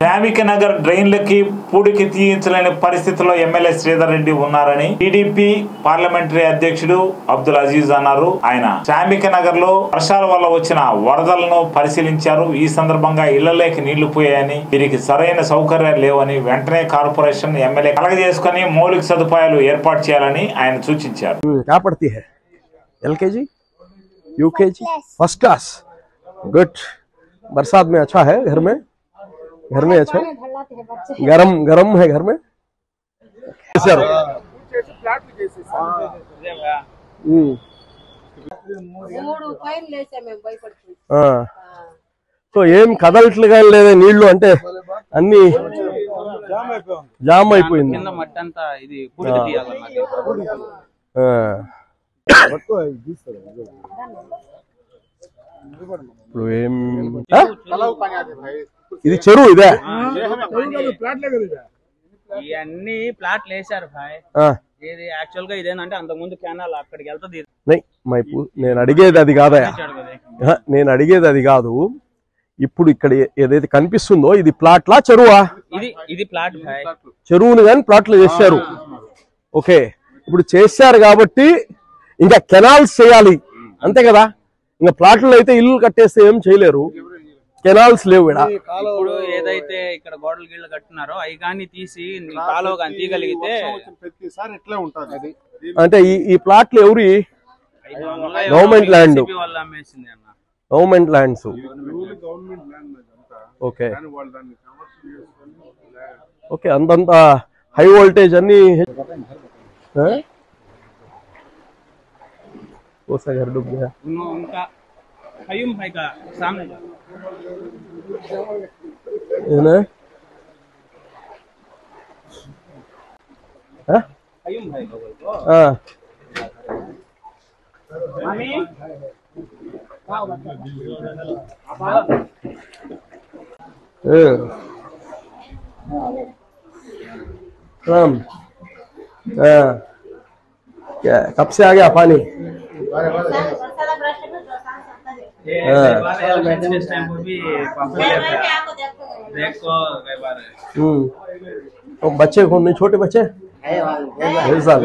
శ్రామిక నగర్ డ్రైన్లకి పూడికి తీయించలేని పరిస్థితిలో ఎమ్మెల్యే శ్రీధర్ రెడ్డి ఉన్నారని టీడీపీ పార్లమెంటరీ అధ్యక్షుడు అబ్దుల్ అజీజ్ అన్నారు ఆయన శ్రామిక నగర్ లో వర్షాల వల్ల వచ్చిన వరదలను పరిశీలించారు ఈ సందర్భంగా ఇళ్లలోకి నీళ్లు పోయాయని వీరికి సరైన సౌకర్యాలు లేవని వెంటనే కార్పొరేషన్ ఎమ్మెల్యే కలగజేసుకుని మౌలిక సదుపాయాలు ఏర్పాటు చేయాలని ఆయన సూచించారు हम्म, क्या पढ़ती है एल के जी यू के जी फर्स्ट क्लास गुड बरसात में अच्छा है घर में घर में अच्छा है? गरम गरम है घर में सर हम्म, మూడు పైన లేసా మేము భయపడుతుంది ఆ. సో ఏం కదలట్లుగా లేదా నీళ్లు అంటే అన్ని జామ్ అయిపోయింది కింద మట్టి అంతా ఇది పూడిక తీయాలన్నమాట ఆ. ఇప్పుడు ఏం ఆ? ఇది చెరువు ఇదే ఇవన్నీ ప్లాట్లు వేసారు భాయ్ ఆ. ఇది యాక్చువల్ గా ఇదేంటంటే అంతకు ముందు కెనాల్ అక్కడికి వెళ్తుంది నై మైపు నేను అడిగేది అది కాదయా ఆహా, నేను అడిగేది అది కాదు ఇప్పుడు ఇక్కడ ఏ- ఏదైతే కనిపిస్తుందో ఇది ప్లాట్లా చెరువా ఇది ఇది ప్లాట్ భాయ్ చెరువుని కానీ ప్లాట్లు చేశారు ఓకే ఇప్పుడు చేశారు కాబట్టి ఇంకా కెనాల్స్ చేయాలి అంతే కదా ఇంకా ప్లాట్లు అయితే ఇల్లు కట్టేస్తే ఏం చేయలేరు కెనాల్స్ లేవు ఇక్కడ ఇప్పుడు ఏదైతే ఇక్కడ గోడలు గిళ్ళు కట్టున్నారో అవి కానీ తీసి నీ కాలువ కానీ తీయగలిగితే ప్రతిసారి ఇట్లే ఉంటుంది అది అంటే ఈ ఈ ప్లాట్లు ఎవరి అవి మామూలుగా Government ఎవరో land. BJP వాళ్ళు అమ్మేసింది అన్న గవర్నమెంట్ ల్యాండ్స్ గవర్నమెంట్ ల్యాండ్ అదంతా ఓకే కానీ వాళ్ళు దాన్ని కమర్షియల్ చేసుకొని ఓకే అంతంత హై వోల్టేజ్ అన్ని हाँ? कौन सा घर डूब गया उन- उनका हयूम भाई का सामने का है ना हाँ? हयूम भाई का बोल तो हाँ मामी हाँ। राम हाँ क्या कब से आ गया पानी ये हाँ। कई बार इलेक्शन के टाइम पर भी पॉपुलर है देखो कई बार हम्म तो बच्चे कौन नहीं छोटे बच्चे ढेर साल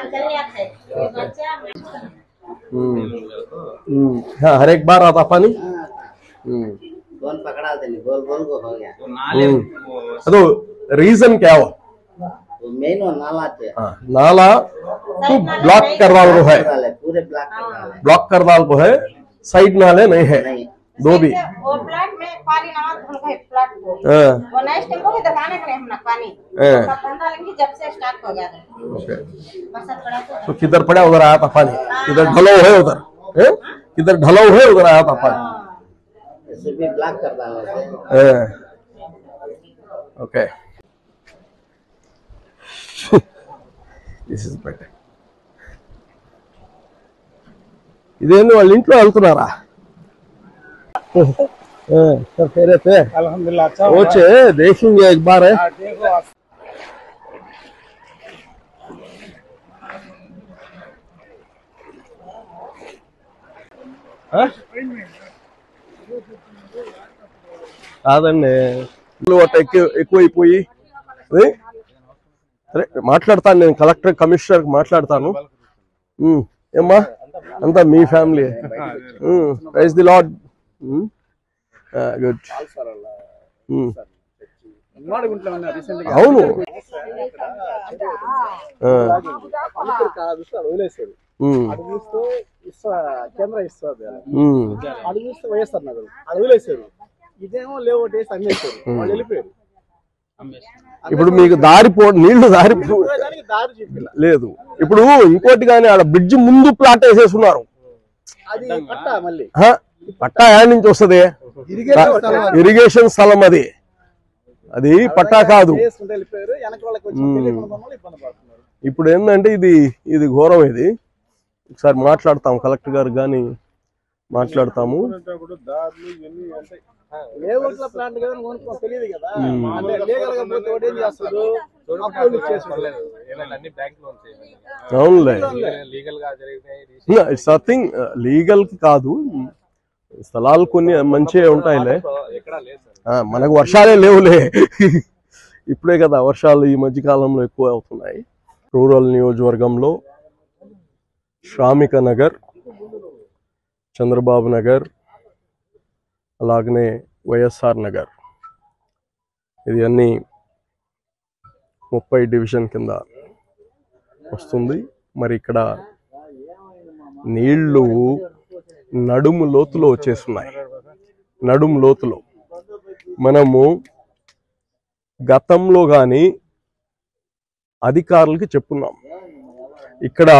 हम्म हम्म हाँ हर एक बार आता पानी हम्म गोल पकड़ा देनी गोल गोल को हो गया वो नाले हम्म। वो तो रीजन क्या हो वो मेन वो नाला थे हाँ, नाला तो ब्लॉक कर डाल है वाले पूरे ब्लॉक कर डाले ब्लॉक कर डाल है साइड नाले नहीं है नहीं दो भी वो प्लाट में पानी नवा धुल गए प्लाट को हाँ, वो नेक्स्ट टाइम को भी दिखाने के लिए हमने पानी हाँ। तब पंद्रह दिन की जब से स्टार्ट हो गया था ओके। बरसात पड़ा तो तो किधर पड़ा उधर आया था पानी इधर ढलाव है उधर हैं? इधर ढलाव है उधर आया था पानी इसे भी ब्लॉक कर डाले थे हाँ, ओके దిస్ ఇస్ బెటర్ ఇదేంది వాళ్ళ ఇంట్లో వెళ్తున్నారా సార్ ఖైరతే అల్హమ్దుల్లా వచ్చే దేखेंगे एक बार है కాదండి ఇల్లు అట్ట ఎక్కువ ఎక్కువైపోయి ఏ? సరే మాట్లాడతాను నేను కలెక్టర్ కమిషనర్ మాట్లాడతాను ఉమ్, ఏమ్మా అంతా మీ family praise the lord good అవును ఆ, వదిలేశారు ఉమ్, అది చూస్తే ఇస్తా కెమెరా ఇస్తుంది ఉమ్, అది చూస్తే వైఎస్ఆర్ నగర్ అది వదిలేశారు ఇదేమో లేవు వేసి అమ్మేశారు వాళ్ళు వెళ్ళిపోయారు ఇప్పుడు మీకు దారి పో నీళ్లు దారి పో- దానికి దారి చూపిల్ల లేదు ఇప్పుడు ఇంకోటి కానీ ఆడ బ్రిడ్జ్ ముందు ప్లాట్ వేసేస్తున్నారు అది పట్ట మళ్ళీ హ? పట్టా యాడ్ నుంచి వస్తుంది ఇరిగేషన్ స్థలం అది అది పట్టా కాదు చేసుకుంటే వెళ్ళిపోయారు వెనక వాళ్ళకి వచ్చి తెలియకుండా ఉన్న వాళ్ళు ఇబ్బంది పడుతున్నారు ఇప్పుడు ఏంటంటే ఇది ఇది ఘోరం ఇది ఒకసారి మాట్లాడతాం కలెక్టర్ గారు కానీ మాట్లాడతాము దారులు ఇవన్నీ అంటే లేఅవుట్ల ప్లాంట్ కదా అని కొనుక్కో తెలియదు కదా అంటే లీగల్ గా పోతే వాడు ఏం చేస్తాడు అప్పులు ఇచ్చేస్తాడు అన్ని బ్యాంక్ లోన్స్ అవునులే లీగల్ గా జరిగినాయి ఇట్స్ నథింగ్ లీగల్ కి కాదు స్థలాలు కొన్ని మంచిగా ఉంటాయిలే ఎక్కడా లేదు సార్ ఆ, మనకు వర్షాలే లేవులే ఇప్పుడే కదా వర్షాలు ఈ మధ్య కాలంలో ఎక్కువ అవుతున్నాయి రూరల్ నియోజకవర్గంలో శ్రామిక నగర్ చంద్రబాబు నగర్ అలాగనే వైఎస్ఆర్ నగర్ ఇది అన్ని ముప్పై డివిజన్ కింద వస్తుంది మరి ఇక్కడ నీళ్లు నడుము లోతులో వచ్చేస్తున్నాయి నడుము లోతులో మనము గతంలో కానీ అధికారులకి చెప్పున్నాం ఇక్కడ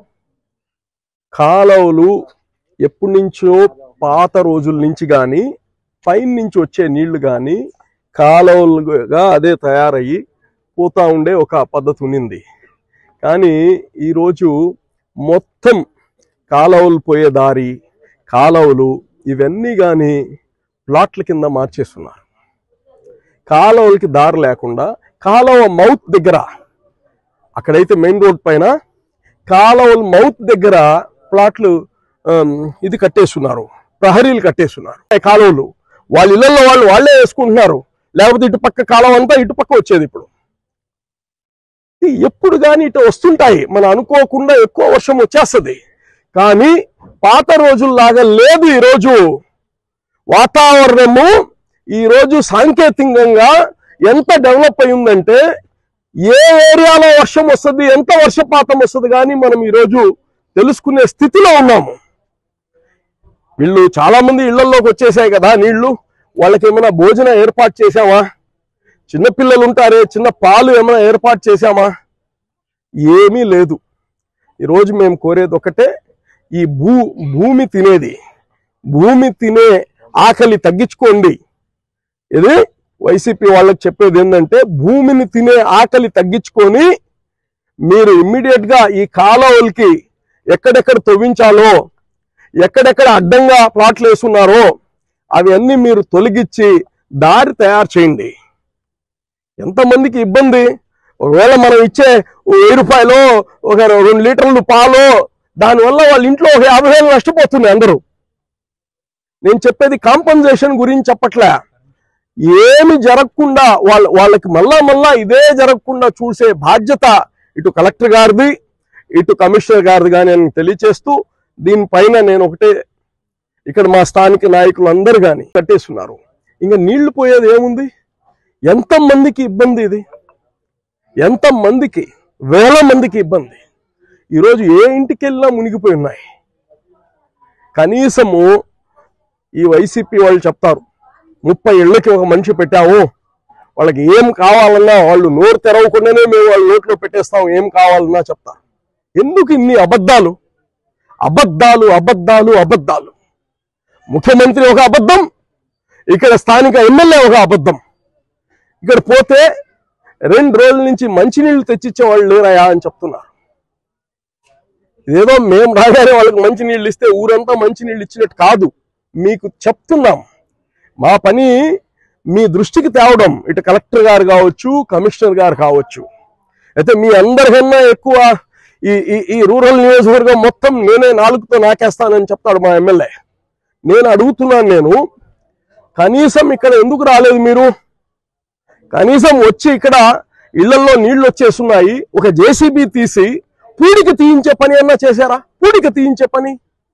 కాలువలు ఎప్పటి నుంచో పాత రోజుల నుంచి కానీ పైన నుంచి వచ్చే నీళ్లు కానీ కాలువలుగా అదే తయారయ్యి పోతా ఉండే ఒక పద్ధతి ఉన్నింది కానీ ఈరోజు మొత్తం కాలువలు పోయే దారి కాలువలు ఇవన్నీ కానీ ప్లాట్ల కింద మార్చేస్తున్నారు కాలువలకి దారి లేకుండా కాలువ మౌత్ దగ్గర అక్కడైతే మెయిన్ రోడ్ పైన కాలువల మౌత్ దగ్గర ప్లాట్లు ఆమ్, ఇది కట్టేస్తున్నారు ప్రహరీలు కట్టేస్తున్నారు ఈ కాలువలు వాళ్ళ ఇళ్లలో వాళ్ళు వాళ్ళే వేసుకుంటున్నారు లేకపోతే ఇటు పక్క కాలువ అంతా ఇటు పక్క వచ్చేది ఇప్పుడు ఇది ఎప్పుడు కానీ ఇటు వస్తుంటాయి మనం అనుకోకుండా ఎక్కువ వర్షం వచ్చేస్తుంది కానీ పాత రోజుల్లాగా లేదు ఈరోజు వాతావరణము ఈరోజు సాంకేతికంగా ఎంత డెవలప్ అయి ఉందంటే ఏ ఏరియాలో వర్షం వస్తుంది ఎంత వర్షపాతం వస్తుంది కానీ మనం ఈరోజు తెలుసుకునే స్థితిలో ఉన్నాము వీళ్ళు చాలా మంది ఇళ్లలోకి వచ్చేసాయి కదా నీళ్లు వాళ్ళకి ఏమైనా భోజనం ఏర్పాటు చేశామా చిన్నపిల్లలు ఉంటారే చిన్న పాలు ఏమైనా ఏర్పాటు చేశామా ఏమీ లేదు ఈరోజు మేము కోరేది ఒకటే ఈ భూ భూమి తినేది భూమి తినే ఆకలి తగ్గించుకోండి ఇది వైసీపీ వాళ్ళకి చెప్పేది ఏంటంటే భూమిని తినే ఆకలి తగ్గించుకొని మీరు ఇమ్మీడియట్ గా ఈ కాలువలకి ఎక్కడెక్కడ తవ్వించాలో ఎక్కడెక్కడ అడ్డంగా ప్లాట్లు వేస్తున్నారో అవన్నీ మీరు తొలగించి దారి తయారు చేయండి ఎంతమందికి ఇబ్బంది ఒకవేళ మనం ఇచ్చే ఓ వెయ్యి రూపాయలు ఒక రెండు లీటర్లు పాలు దానివల్ల వాళ్ళ ఇంట్లో ఒక యాభై వేలు నష్టపోతుంది అందరూ నేను చెప్పేది కాంపన్సేషన్ గురించి చెప్పట్లే ఏమి జరగకుండా వాళ్ళ వాళ్ళకి మళ్ళా మళ్ళా ఇదే జరగకుండా చూసే బాధ్యత ఇటు కలెక్టర్ గారిది ఇటు కమిషనర్ గారిది కానీ అని తెలియచేస్తూ దీనిపైన నేను ఒకటే ఇక్కడ మా స్థానిక నాయకులు అందరు కానీ కట్టేస్తున్నారు ఇంకా నీళ్లు పోయేది ఏముంది ఎంత మందికి ఇబ్బంది ఇది ఎంత మందికి వేల మందికి ఇబ్బంది ఈరోజు ఏ ఇంటికి వెళ్ళినా మునిగిపోయి ఉన్నాయి కనీసము ఈ వైసీపీ వాళ్ళు చెప్తారు ముప్పై ఇళ్ళకి ఒక మనిషి పెట్టాము వాళ్ళకి ఏం కావాలన్నా వాళ్ళు నోరు తెరవకుండానే మేము వాళ్ళ నోట్లో పెట్టేస్తాం ఏం కావాలన్నా చెప్తారు ఎందుకు ఇన్ని అబద్ధాలు అబద్ధాలు అబద్ధాలు అబద్ధాలు ముఖ్యమంత్రి ఒక అబద్ధం ఇక్కడ స్థానిక ఎమ్మెల్యే ఒక అబద్ధం ఇక్కడ పోతే రెండు రోజుల నుంచి మంచినీళ్ళు తెచ్చిచ్చే వాళ్ళు లేరయా అని చెప్తున్నారు ఏదో మేము రాగానే వాళ్ళకి మంచినీళ్ళు ఇస్తే ఊరంతా మంచినీళ్ళు ఇచ్చినట్టు కాదు మీకు చెప్తున్నాం మా పని మీ దృష్టికి తేవడం ఇటు కలెక్టర్ గారు కావచ్చు కమిషనర్ గారు కావచ్చు అయితే మీ అందరికన్నా ఎక్కువ ఈ ఈ ఈ రూరల్ నియోజకవర్గం మొత్తం నేనే నాలుగుతో నాకేస్తానని చెప్తాడు మా ఎమ్మెల్యే నేను అడుగుతున్నాను నేను కనీసం ఇక్కడ ఎందుకు రాలేదు మీరు కనీసం వచ్చి ఇక్కడ ఇళ్లలో నీళ్లు వచ్చేస్తున్నాయి ఒక జేసీబీ తీసి పూడికి తీయించే పని అన్నా చేశారా పూడికి తీయించే పని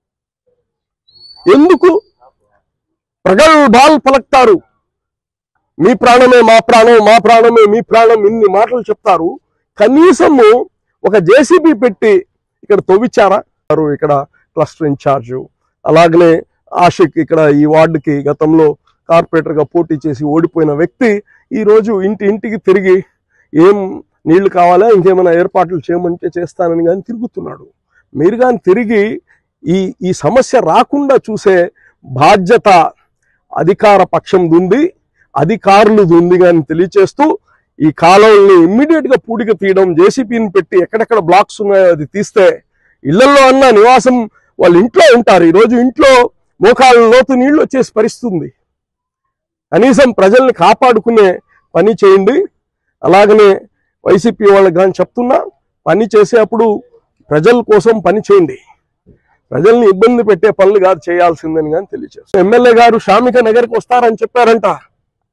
ఎందుకు ప్రగల్భాలు పలుకుతారు మీ ప్రాణమే మా ప్రాణం మా ప్రాణమే మీ ప్రాణం ఇన్ని మాటలు చెప్తారు కనీసము ఒక జేసీబీ పెట్టి ఇక్కడ తవ్విచ్చారా వారు ఇక్కడ క్లస్టర్ ఇన్ఛార్జ్ అలాగనే ఆషిక్ ఇక్కడ ఈ వార్డుకి గతంలో కార్పొరేటర్ గా పోటీ చేసి ఓడిపోయిన వ్యక్తి ఈ రోజు ఇంటి ఇంటికి తిరిగి ఏం నీళ్లు కావాలా ఇంకేమైనా ఏర్పాట్లు చేయమంటే చేస్తానని కానీ తిరుగుతున్నాడు మీరు కానీ తిరిగి ఈ ఈ సమస్య రాకుండా చూసే బాధ్యత అధికార పక్షం ఉంది అధికారులు ఉంది కానీ తెలియచేస్తూ ఈ కాలువల్ని ఇమ్మీడియట్ గా పూడిక తీయడం జేసీపీని పెట్టి ఎక్కడెక్కడ బ్లాక్స్ ఉన్నాయో అది తీస్తే ఇళ్లలో అన్న నివాసం వాళ్ళు ఇంట్లో ఉంటారు ఈ రోజు ఇంట్లో మోకాళ్ళ లోతు నీళ్లు వచ్చేసి పరిస్థితి ఉంది కనీసం ప్రజల్ని కాపాడుకునే పని చేయండి అలాగనే వైసీపీ వాళ్ళకి కానీ చెప్తున్నా పని చేసేటప్పుడు ప్రజల కోసం పని చేయండి ప్రజల్ని ఇబ్బంది పెట్టే పనులు కాదు చేయాల్సిందని కానీ తెలియజేస్తాం ఎమ్మెల్యే గారు శ్రామిక నగర్కి వస్తారని చెప్పారంట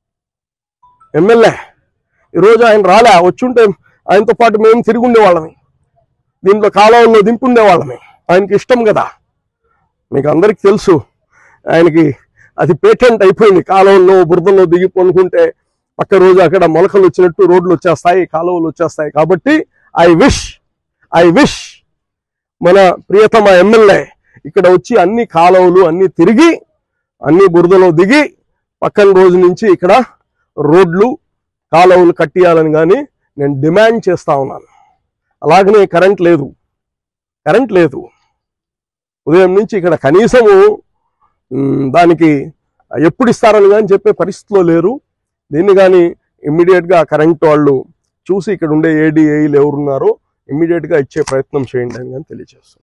ఎమ్మెల్యే ఈరోజు ఆయన రాలే వచ్చుంటే ఆయనతో పాటు మేము తిరిగి ఉండేవాళ్ళమి దీంట్లో కాలువల్లో దింపుండే వాళ్ళమే ఆయనకి ఇష్టం కదా మీకు అందరికీ తెలుసు ఆయనకి అది పేటెంట్ అయిపోయింది కాలువల్లో బురదల్లో దిగి పొనుకుంటే పక్క రోజు అక్కడ మొలకలు వచ్చినట్టు రోడ్లు వచ్చేస్తాయి కాలువలు వచ్చేస్తాయి కాబట్టి ఐ విష్ ఐ విష్ మన ప్రియతమ ఎమ్మెల్యే ఇక్కడ వచ్చి అన్ని కాలువలు అన్ని తిరిగి అన్ని బురదలో దిగి పక్కన రోజు నుంచి ఇక్కడ రోడ్లు కాలువలు కట్టియాలని కానీ నేను డిమాండ్ చేస్తా ఉన్నాను అలాగనే కరెంట్ లేదు కరెంట్ లేదు ఉదయం నుంచి ఇక్కడ కనీసము మ్, దానికి ఎప్పుడు ఇస్తారని కానీ చెప్పే పరిస్థితిలో లేరు దీన్ని కానీ ఇమ్మీడియట్గా కరెంట్ వాళ్ళు చూసి ఇక్కడ ఉండే ఏడీఏలు ఎవరున్నారో ఇమ్మీడియట్గా ఇచ్చే ప్రయత్నం చేయండి అని కానీ తెలియజేస్తాను